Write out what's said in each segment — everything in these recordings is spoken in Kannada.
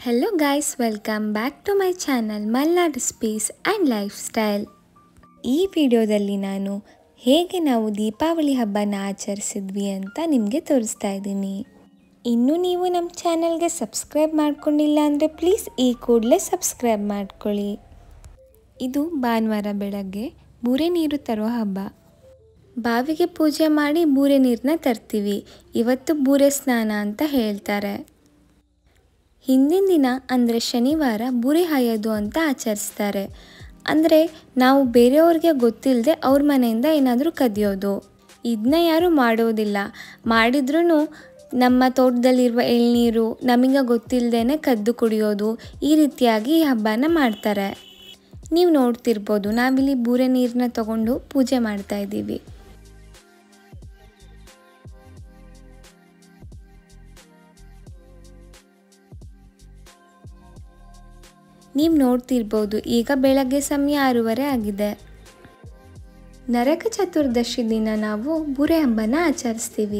hello guys welcome back to my channel Malnad space and lifestyle ಈ ವಿಡಿಯೋದಲ್ಲಿ ನಾನು ಹೇಗೆ ನಾವು ದೀಪಾವಳಿ ಹಬ್ಬನ ಆಚರಿಸಿದ್ವಿ ಅಂತ ನಿಮಗೆ ತೋರಿಸ್ತಾ ಇದ್ದೀನಿ ಇನ್ನೂ ನೀವು ನಮ್ಮ ಚಾನಲ್ಗೆ ಸಬ್ಸ್ಕ್ರೈಬ್ ಮಾಡ್ಕೊಂಡಿಲ್ಲ ಅಂದರೆ ಪ್ಲೀಸ್ ಈ ಕೂಡಲೇ ಸಬ್ಸ್ಕ್ರೈಬ್ ಮಾಡ್ಕೊಳ್ಳಿ ಇದು ಭಾನುವಾರ ಬೆಳಗ್ಗೆ ಬೂರೆ ನೀರು ತರೋ ಹಬ್ಬ ಬಾವಿಗೆ ಪೂಜೆ ಮಾಡಿ ಬೂರೆ ನೀರನ್ನ ತರ್ತೀವಿ ಇವತ್ತು ಬೂರೆ ಸ್ನಾನ ಅಂತ ಹೇಳ್ತಾರೆ ಹಿಂದಿನ ದಿನ ಅಂದರೆ ಶನಿವಾರ ಬುರಿ ಹಾಯೋದು ಅಂತ ಆಚರಿಸ್ತಾರೆ ಅಂದರೆ ನಾವು ಬೇರೆಯವ್ರಿಗೆ ಗೊತ್ತಿಲ್ಲದೆ ಅವ್ರ ಮನೆಯಿಂದ ಏನಾದರೂ ಕದಿಯೋದು ಇದನ್ನ ಯಾರೂ ಮಾಡೋದಿಲ್ಲ ಮಾಡಿದ್ರೂ ನಮ್ಮ ತೋಟದಲ್ಲಿರುವ ಎಳ್ನೀರು ನಮಗೆ ಗೊತ್ತಿಲ್ಲದೇ ಕದ್ದು ಕುಡಿಯೋದು ಈ ರೀತಿಯಾಗಿ ಈ ಹಬ್ಬನ ಮಾಡ್ತಾರೆ ನೀವು ನೋಡ್ತಿರ್ಬೋದು ನಾವಿಲ್ಲಿ ಬೂರೆ ನೀರನ್ನ ತಗೊಂಡು ಪೂಜೆ ಮಾಡ್ತಾ ಇದ್ದೀವಿ ನೀವು ನೋಡ್ತಿರ್ಬೋದು ಈಗ ಬೆಳಗ್ಗೆ ಸಮಯ ಆರೂವರೆ ಆಗಿದೆ ನರಕ ಚತುರ್ದಶಿ ದಿನ ನಾವು ಬುರೆ ಹಬ್ಬನ ಆಚರಿಸ್ತೀವಿ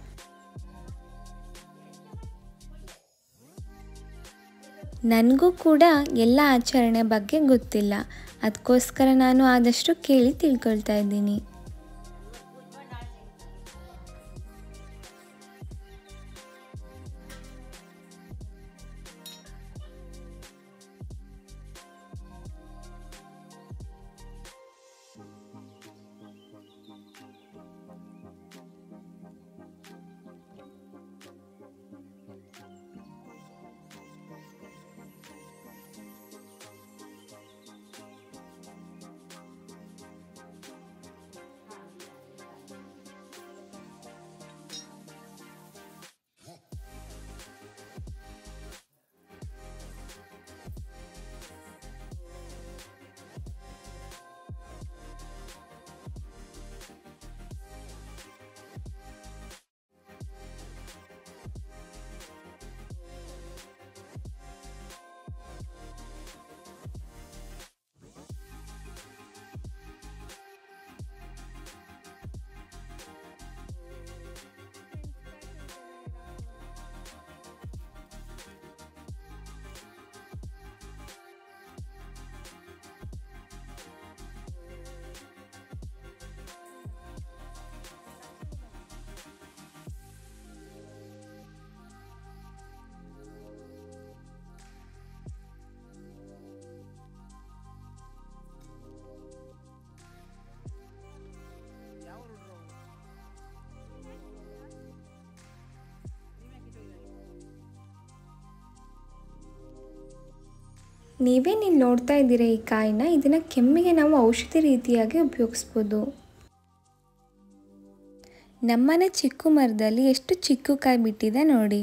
ನನಗೂ ಕೂಡ ಎಲ್ಲ ಆಚರಣೆ ಬಗ್ಗೆ ಗೊತ್ತಿಲ್ಲ ಅದಕ್ಕೋಸ್ಕರ ನಾನು ಆದಷ್ಟು ಕೇಳಿ ತಿಳ್ಕೊಳ್ತಾ ಇದ್ದೀನಿ ನೀವೇನಿಲ್ಲಿ ನೋಡ್ತಾ ಇದ್ದೀರಾ ಈ ಕಾಯಿನ ಇದನ್ನು ಕೆಮ್ಮಿಗೆ ನಾವು ಔಷಧಿ ರೀತಿಯಾಗಿ ಉಪಯೋಗಿಸ್ಬೋದು ನಮ್ಮನೆ ಚಿಕ್ಕು ಮರದಲ್ಲಿ ಎಷ್ಟು ಚಿಕ್ಕು ಕಾಯಿ ಬಿಟ್ಟಿದೆ ನೋಡಿ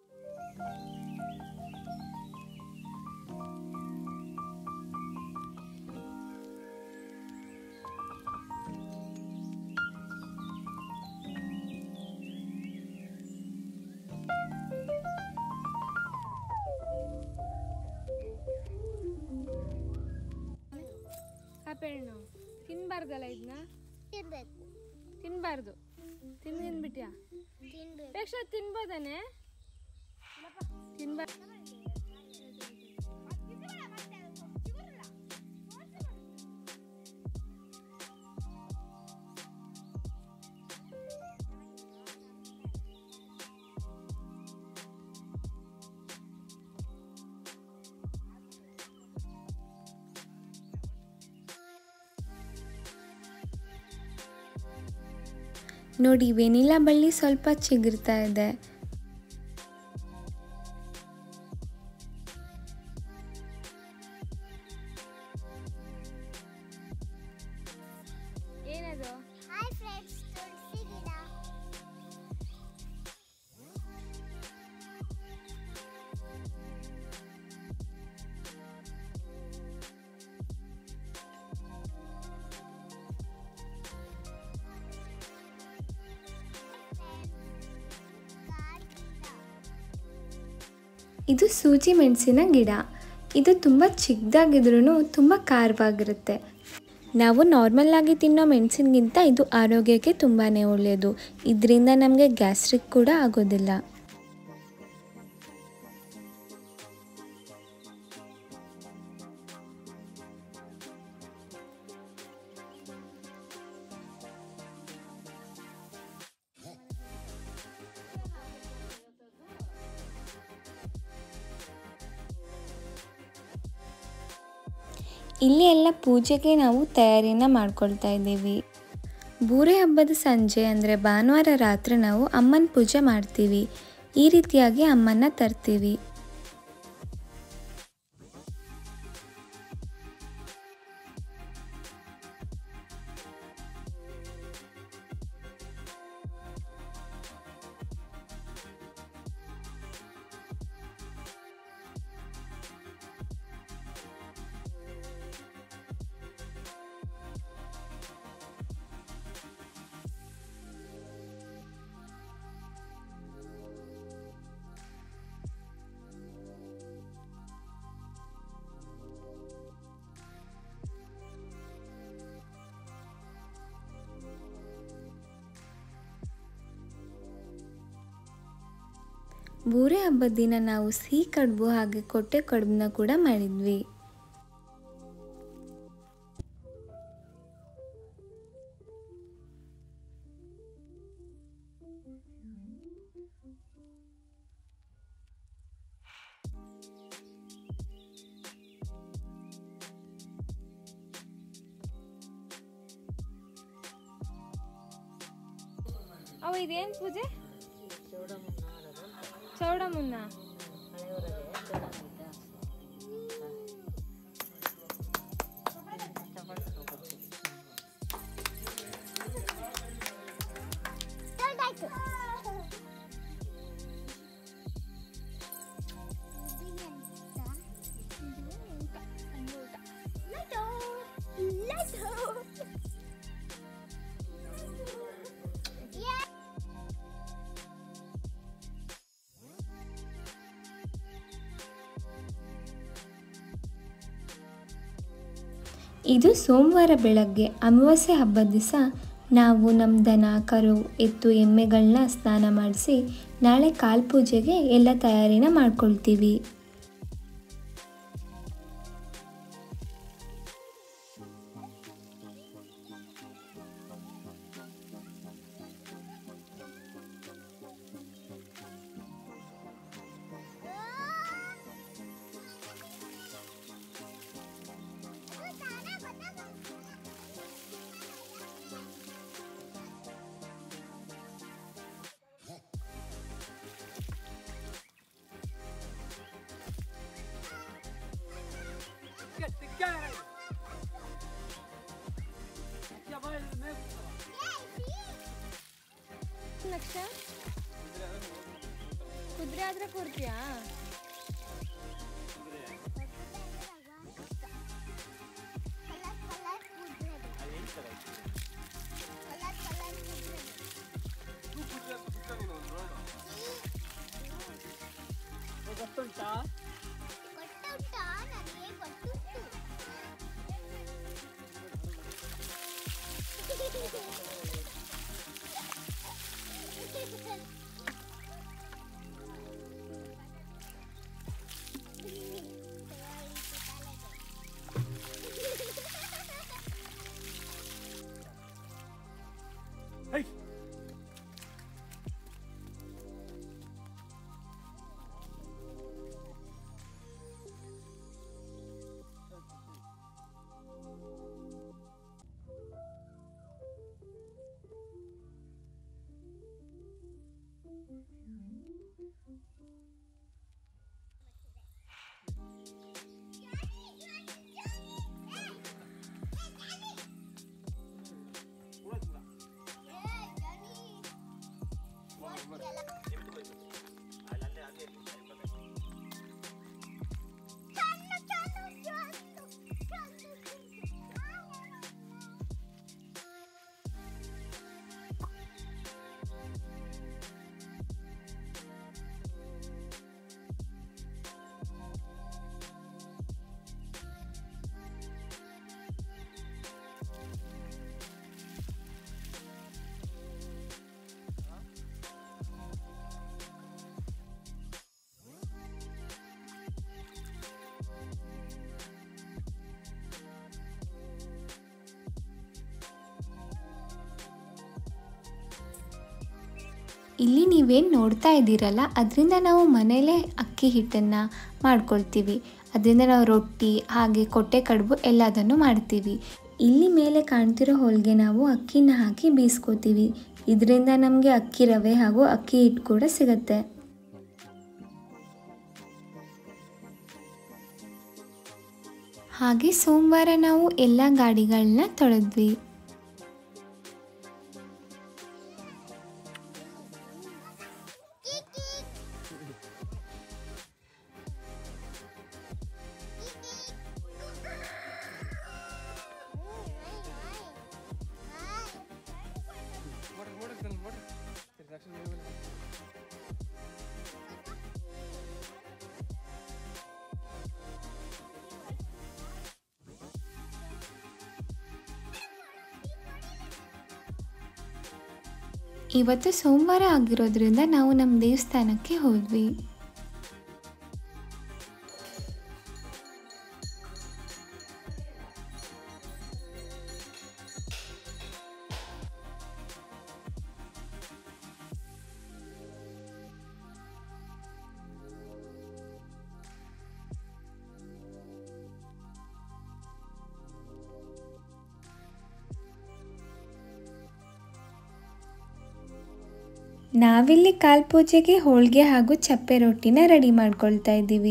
ಆಪಲ್ ಹಣ್ಣು ತಿನ್ಬಾರ್ದಲ್ಲ ಇದನ್ನ ತಿನ್ಬೇಕು ತಿನ್ಬಾರ್ದು ತಿಂದು ತಿನ್ಬಿಟ್ಯಾ ತಿನ್ಬೇಕು ಪ್ರೇಕ್ಷ ತಿನ್ಬೋದಾನೆ ತಿನ್ಬಾರ್ದು ನೋಡಿ ವೆನಿಲಾ ಬಳ್ಳಿ ಸ್ವಲ್ಪ ಚಿಗುರ್ತಾ ಇದೆ ಏನದು ಹಾಯ್ ಫ್ರೆಂಡ್ಸ್ ತುಳಸಿ ಗಿಡ ಇದು ಸೂಜಿ ಮೆಣಸಿನ ಗಿಡ ಇದು ತುಂಬ ಚಿಕ್ಕದಾಗಿದ್ರೂ ತುಂಬ ಖಾರವಾಗಿರುತ್ತೆ ನಾವು ನಾರ್ಮಲ್ ಆಗಿ ತಿನ್ನೋ ಮೆಣಸಿನಗಿಂತ ಇದು ಆರೋಗ್ಯಕ್ಕೆ ತುಂಬಾ ಒಳ್ಳೆಯದು ಇದರಿಂದ ನಮಗೆ ಗ್ಯಾಸ್ಟ್ರಿಕ್ ಕೂಡ ಆಗೋದಿಲ್ಲ ಇಲ್ಲಿ ಎಲ್ಲ ಪೂಜೆಗೆ ನಾವು ತಯಾರಿನ ಮಾಡ್ಕೊಳ್ತಾ ಇದ್ದೀವಿ ಬೂರೆ ಹಬ್ಬದ ಸಂಜೆ ಅಂದರೆ ಭಾನುವಾರ ರಾತ್ರಿ ನಾವು ಅಮ್ಮನ ಪೂಜೆ ಮಾಡ್ತೀವಿ ಈ ರೀತಿಯಾಗಿ ಅಮ್ಮನ ತರ್ತೀವಿ ಬೂರೆ ಹಬ್ಬದ ದಿನ ನಾವು ಸಿಹಿ ಕಡುಬು ಹಾಗೆ ಕೊಟ್ಟೆ ಕಡುಬನ್ನ ಕೂಡ ಮಾಡಿದ್ವಿ ಅವ ಇದೇನು ಪೂಜೆ ಚೌಡಮುನ್ನ ದೊಡ್ಡಾಯ್ತು ಲೈಟು ಲೈಟು ಇದು ಸೋಮವಾರ ಬೆಳಗ್ಗೆ ಅಮಾವಾಸ್ಯೆ ಹಬ್ಬದ ದಿವಸ ನಾವು ನಮ್ಮ ದನ ಕರು ಎತ್ತು ಎಮ್ಮೆಗಳನ್ನ ಸ್ನಾನ ಮಾಡಿಸಿ ನಾಳೆ ಕಾಲ್ ಪೂಜೆಗೆ ಎಲ್ಲ ತಯಾರಿನ ಮಾಡ್ಕೊಳ್ತೀವಿ ಲಕ್ಷ ಕುದುರೆ ಆದ್ರೆ ಕೊಡ್ತೀಯಾ ಕಲರ್ ಕಲರ್ ಕುದ್ರೆ ಕಲರ್ ಕಲರ್ ಕುದ್ರೆ ಗೊತ್ತುಂಟಾ ನನಗೆ ಗೊತ್ತುಂಟು ಇಲ್ಲಿ ನೀವೇನು ನೋಡ್ತಾ ಇದ್ದೀರಲ್ಲ ಅದರಿಂದ ನಾವು ಮನೇಲೇ ಅಕ್ಕಿ ಅಕ್ಕಿ ಹಿಟ್ಟನ್ನು ಮಾಡ್ಕೊಳ್ತೀವಿ ಅದರಿಂದ ನಾವು ರೊಟ್ಟಿ ಹಾಗೆ ಕೊಟ್ಟೆ ಕಡುಬು ಎಲ್ಲದನ್ನು ಮಾಡ್ತೀವಿ ಇಲ್ಲಿ ಮೇಲೆ ಕಾಣ್ತಿರೋ ಹೋಳಿಗೆ ನಾವು ಅಕ್ಕಿನ ಹಾಕಿ ಬೀಸ್ಕೋತೀವಿ ಇದರಿಂದ ನಮಗೆ ಅಕ್ಕಿ ರವೆ ಹಾಗೂ ಅಕ್ಕಿ ಹಿಟ್ಟು ಕೂಡ ಸಿಗುತ್ತೆ ಹಾಗೆ ಸೋಮವಾರ ನಾವು ಎಲ್ಲ ಗಾಡಿಗಳನ್ನ ತೊಳೆದ್ವಿ ಇವತ್ತು ಸೋಮವಾರ ಆಗಿರೋದ್ರಿಂದ ನಾವು ನಮ್ಮ ದೇವಸ್ಥಾನಕ್ಕೆ ಹೋದ್ವಿ ನಾವಿಲ್ಲಿ ಕಾಲ್ ಪೂಜೆಗೆ ಹೋಳಿಗೆ ಹಾಗೂ ಚಪ್ಪೆ ರೊಟ್ಟಿನ ರೆಡಿ ಮಾಡ್ಕೊಳ್ತಾ ಇದ್ದೀವಿ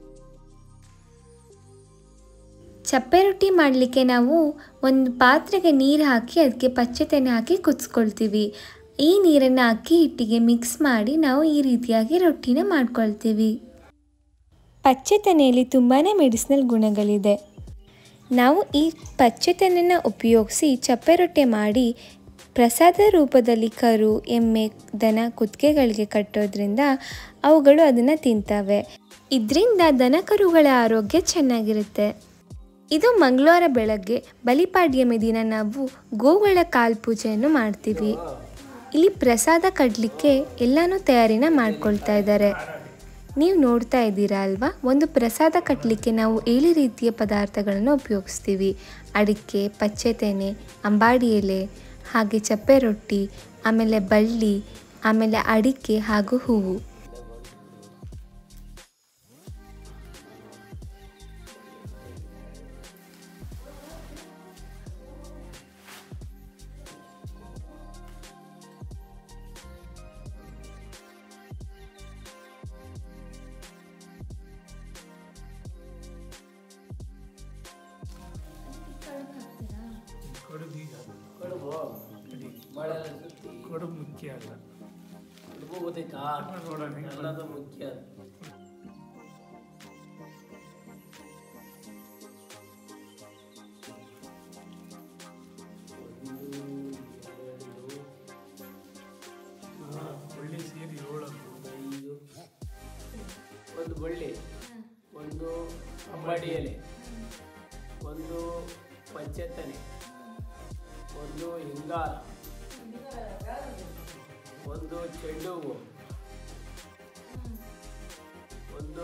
ಚಪ್ಪೆ ರೊಟ್ಟಿ ಮಾಡಲಿಕ್ಕೆ ನಾವು ಒಂದು ಪಾತ್ರೆಗೆ ನೀರು ಹಾಕಿ ಅದಕ್ಕೆ ಪಚ್ಚೆ ತೆನೆ ಹಾಕಿ ಕುದಿಸ್ಕೊಳ್ತೀವಿ ಈ ನೀರನ್ನು ಅಕ್ಕಿ ಹಿಟ್ಟಿಗೆ ಮಿಕ್ಸ್ ಮಾಡಿ ನಾವು ಈ ರೀತಿಯಾಗಿ ರೊಟ್ಟಿನ ಮಾಡ್ಕೊಳ್ತೀವಿ ಪಚ್ಚೆ ತೆನೆಯಲ್ಲಿ ತುಂಬಾ ಮೆಡಿಸಿನಲ್ ಗುಣಗಳಿದೆ ನಾವು ಈ ಪಚ್ಚೆ ತೆನೆನ ಉಪಯೋಗಿಸಿ ಚಪ್ಪೆ ರೊಟ್ಟೆ ಮಾಡಿ ಪ್ರಸಾದ ರೂಪದಲ್ಲಿ ಕರು ಎಮ್ಮೆ ದನ ಕುತ್ತಿಗೆಗಳಿಗೆ ಕಟ್ಟೋದ್ರಿಂದ ಅವುಗಳು ಅದನ್ನು ತಿಂತವೆ ಇದರಿಂದ ದನ ಕರುಗಳ ಆರೋಗ್ಯ ಚೆನ್ನಾಗಿರುತ್ತೆ ಇದು ಮಂಗಳವಾರ ಬೆಳಗ್ಗೆ ಬಲಿಪಾಡ್ಯಮಿ ದಿನ ನಾವು ಗೋಗಳ ಕಾಲ್ ಪೂಜೆಯನ್ನು ಮಾಡ್ತೀವಿ ಇಲ್ಲಿ ಪ್ರಸಾದ ಕಟ್ಟಲಿಕ್ಕೆ ಎಲ್ಲನೂ ತಯಾರಿನ ಮಾಡ್ಕೊಳ್ತಾ ಇದ್ದಾರೆ ನೀವು ನೋಡ್ತಾ ಇದ್ದೀರಾ ಅಲ್ವಾ ಒಂದು ಪ್ರಸಾದ ಕಟ್ಟಲಿಕ್ಕೆ ನಾವು ಏಳು ರೀತಿಯ ಪದಾರ್ಥಗಳನ್ನು ಉಪಯೋಗಿಸ್ತೀವಿ ಅಡಿಕೆ ಪಚ್ಚೆ ತೆನೆ ಅಂಬಾಡಿ ಎಲೆ ಹಾಗೆ ಚಪ್ಪೆ ರೊಟ್ಟಿ ಆಮೇಲೆ ಬಳ್ಳಿ ಆಮೇಲೆ ಅಡಿಕೆ ಹಾಗೂ ಹೂವು ಕಡುಬು ಮಳೆಲ್ಲ ಸುತ್ತಿ ಕಡುಬು ಮುಖ್ಯ ಅಲ್ಲ ಕಡುಬು ಗೊತ್ತೈತಾ ನೋಡೋಣ ಎಲ್ಲದು ಮುಖ್ಯ ಒಳ್ಳೆ ಸೇರಿ ಏಳು ಐದು ಒಂದು ಬಳ್ಳಿ ಒಂದು ಅಂಬಾಡಿ ಎಲೆ ಒಂದು ಪಂಚೆತ್ತನೆ ಒಂದು ಹಿಂಗಾರ ಒಂದು ಚೆಂಡು ಹೂವು ಒಂದು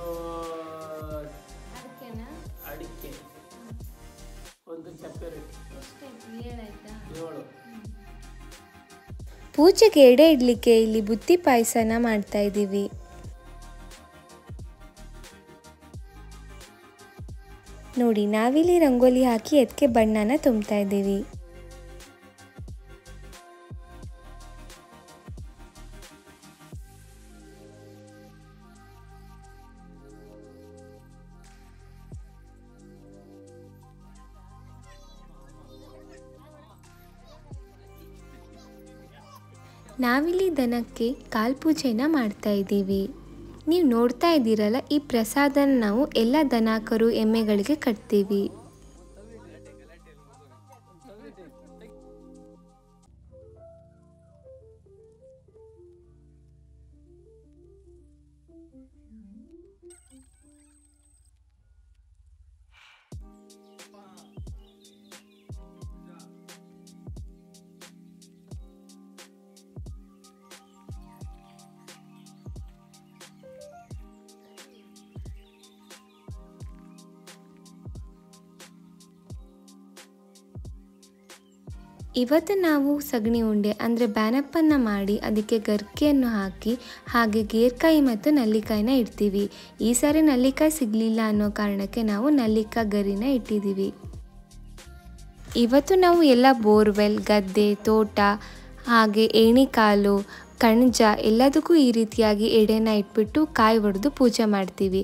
ಅಡಿಕೆ ಒಂದು ಚಪ್ಪೆ ರೊಟ್ಟಿ ಏಳು ಪೂಜೆಗೆ ಎಡೆ ಇಡ್ಲಿಕ್ಕೆ ಇಲ್ಲಿ ಬುತ್ತಿ ಪಾಯಸನ ಮಾಡ್ತಾ ಇದ್ದೀವಿ ನೋಡಿ ನಾವಿಲ್ಲಿ ರಂಗೋಲಿ ಹಾಕಿ ಅದಕ್ಕೆ ಬಣ್ಣನ ತುಂಬ್ತಾ ಇದ್ದೀವಿ ನಾವಿಲ್ಲಿ ದನಕ್ಕೆ ಕಾಲ್ ಪೂಜೆನ ಮಾಡ್ತಾ ಇದ್ದೀವಿ ನೀವು ನೋಡ್ತಾ ಇದ್ದೀರಲ್ಲ ಈ ಪ್ರಸಾದನ ನಾವು ಎಲ್ಲ ದನ ಕರು ಎಮ್ಮೆಗಳಿಗೆ ಕಟ್ತೀವಿ ಇವತ್ತು ನಾವು ಸಗಣಿ ಉಂಡೆ ಅಂದರೆ ಬ್ಯಾನಪ್ಪನ್ನು ಮಾಡಿ ಅದಕ್ಕೆ ಗರ್ಕೆಯನ್ನು ಹಾಕಿ ಹಾಗೆ ಗೇರ್ಕಾಯಿ ಮತ್ತು ನಲ್ಲಿಕಾಯಿನ ಇಡ್ತೀವಿ ಈ ಸಾರಿ ನಲ್ಲಿಕಾಯಿ ಸಿಗಲಿಲ್ಲ ಅನ್ನೋ ಕಾರಣಕ್ಕೆ ನಾವು ನಲ್ಲಿಕಾಯಿ ಗರಿನ ಇಟ್ಟಿದ್ದೀವಿ ಇವತ್ತು ನಾವು ಎಲ್ಲ ಬೋರ್ವೆಲ್ ಗದ್ದೆ ತೋಟ ಹಾಗೆ ಏಣಿಕಾಲು ಕಣಜ ಎಲ್ಲದಕ್ಕೂ ಈ ರೀತಿಯಾಗಿ ಎಡೆನ ಇಟ್ಬಿಟ್ಟು ಕಾಯಿ ಒಡೆದು ಪೂಜೆ ಮಾಡ್ತೀವಿ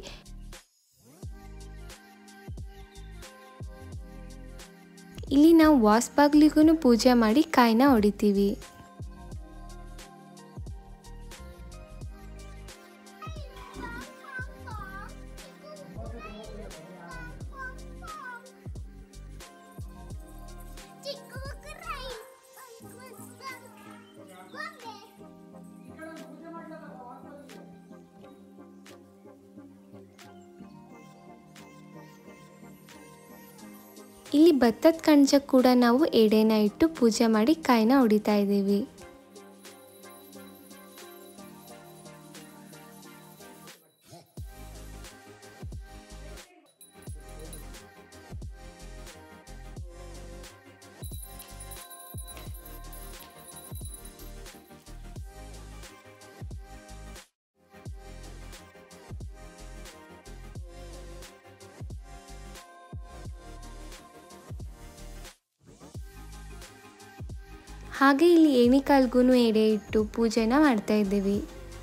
ಇಲ್ಲಿ ನಾವು ವಾಸ್ ಬಾಗ್ಲಿಗೂ ಪೂಜೆ ಮಾಡಿ ಕಾಯಿನ ಹೊಡಿತೀವಿ ಚಿಕ್ಕ ಮಕ್ಕಳೈ ಬಂದೆ ಇಲ್ಲಿ ಭತ್ತದ ಕಣಜಕ್ಕೆ ಕೂಡ ನಾವು ಎಡೆನ ಇಟ್ಟು ಪೂಜೆ ಮಾಡಿ ಕಾಯಿನ ಹೊಡಿತಾ ಇದ್ದೀವಿ ಹಾಗೆ ಇಲ್ಲಿ ಏಣಿಕಾಲ್ಗೂ ಎಡೆ ಇಟ್ಟು ಪೂಜೆನ ಮಾಡ್ತಾ ಇದ್ದೀವಿ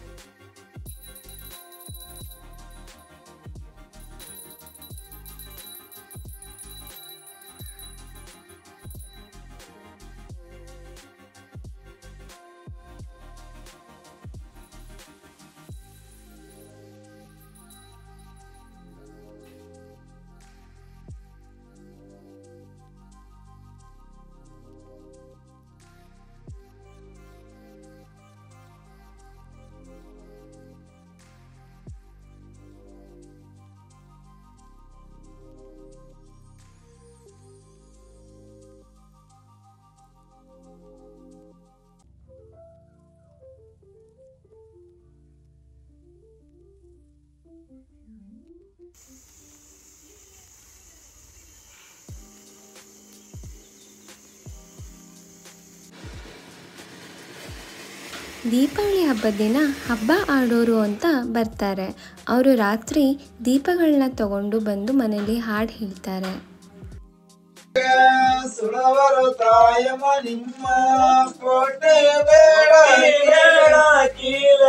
ದೀಪಾವಳಿ ಹಬ್ಬದ ದಿನ ಹಬ್ಬ ಆಡೋರು ಅಂತ ಬರ್ತಾರೆ ಅವರು ರಾತ್ರಿ ದೀಪಗಳನ್ನ ತಗೊಂಡು ಬಂದು ಮನೇಲಿ ಹಾಡು ಹೇಳ್ತಾರೆ ಸುರವರು ತಾಯಮ ನಿಮ್ಮ ಕೋಟೆ ಬೇಡ ಬೇಡ ಕೀಲ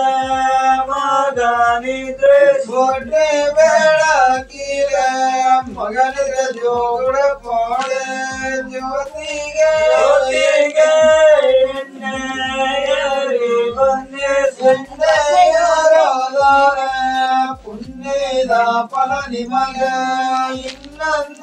ಮಗನಿದ್ರೆ ಕೋಟೆ ಬೇಡ ಕೀಲ ಮಗನಿದ್ರೆ ಜೋಗುಡ ಪಾಡೆ ಜ್ಯೋತಿಗೆ ಜ್ಯೋತಿಗೆ ಪುಣ್ಯದ ಫಲ ನಿಮಗೆ ಇನ್ನೊಂದ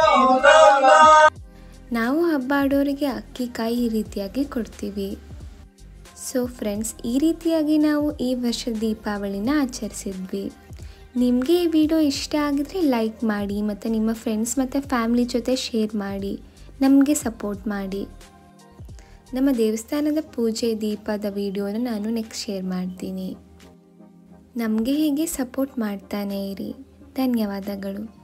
ನಾವು ಹಬ್ಬ ಆಡೋರಿಗೆ ಅಕ್ಕಿ ಕಾಯಿ ಈ ರೀತಿಯಾಗಿ ಕೊಡ್ತೀವಿ ಸೊ ಫ್ರೆಂಡ್ಸ್ ಈ ರೀತಿಯಾಗಿ ನಾವು ಈ ವರ್ಷದ ದೀಪಾವಳಿನ ಆಚರಿಸಿದ್ವಿ ನಿಮಗೆ ಈ ವಿಡಿಯೋ ಇಷ್ಟ ಆಗಿದ್ರೆ ಲೈಕ್ ಮಾಡಿ ಮತ್ತು ನಿಮ್ಮ ಫ್ರೆಂಡ್ಸ್ ಮತ್ತು ಫ್ಯಾಮ್ಲಿ ಜೊತೆ ಶೇರ್ ಮಾಡಿ ನಮಗೆ ಸಪೋರ್ಟ್ ಮಾಡಿ ನಮ್ಮ ದೇವಸ್ಥಾನದ ಪೂಜೆ ದೀಪದ ವಿಡಿಯೋನ ನಾನು ನೆಕ್ಸ್ಟ್ ಶೇರ್ ಮಾಡ್ತೀನಿ ನಮಗೆ ಹೀಗೆ ಸಪೋರ್ಟ್ ಮಾಡ್ತಾನೇ ಇರಿ ಧನ್ಯವಾದಗಳು